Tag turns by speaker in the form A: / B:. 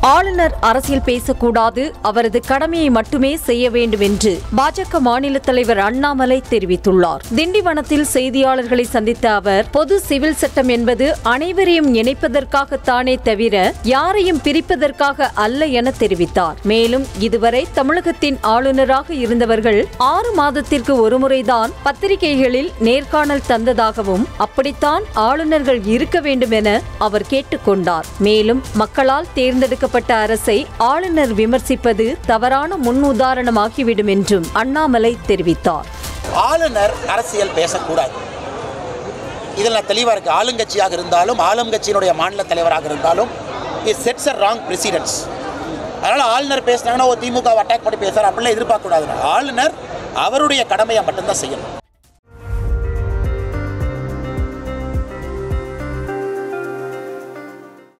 A: ஆளுநர் அரசியல் பேசக்கூடாது அவரது கடமையை மட்டுமே செய்ய வேண்டும் என்று பாஜக மாநில தலைவர் அண்ணாமலை தெரிவித்துள்ளார் திண்டிவனத்தில் செய்தியாளர்களை சந்தித்த அவர் பொது சிவில் சட்டம் என்பது அனைவரையும் இணைப்பதற்காகத்தானே தவிர யாரையும் பிரிப்பதற்காக அல்ல என தெரிவித்தார் மேலும் இதுவரை தமிழகத்தின் ஆளுநராக இருந்தவர்கள் ஆறு மாதத்திற்கு ஒருமுறைதான் பத்திரிகைகளில் நேர்காணல் தந்ததாகவும் அப்படித்தான் ஆளுநர்கள் இருக்க வேண்டும் என அவர் கேட்டுக்கொண்டார் மேலும் மக்களால் தேர்ந்தெடுக்கப்பட்ட அரசை ஆளுநர் விமர்சிப்பது தவறான முன்னுதாரணமாகிவிடும் என்றும் அண்ணாமலை தெரிவித்தார்
B: ஆளுநர் அரசியல் பேசக்கூடாது இதில் நான் தெளிவாக இருக்குது ஆளுங்கட்சியாக இருந்தாலும் ஆளுங்கட்சியினுடைய மாநில தலைவராக இருந்தாலும் it sets a wrong presidents அதனால் ஆளுநர் பேசினாங்கன்னா ஓ திமுக அட்டாக் பண்ணி பேசுகிறார் அப்படிலாம் எதிர்பார்க்கக்கூடாது ஆளுநர் அவருடைய கடமையை மட்டும்தான் செய்யணும்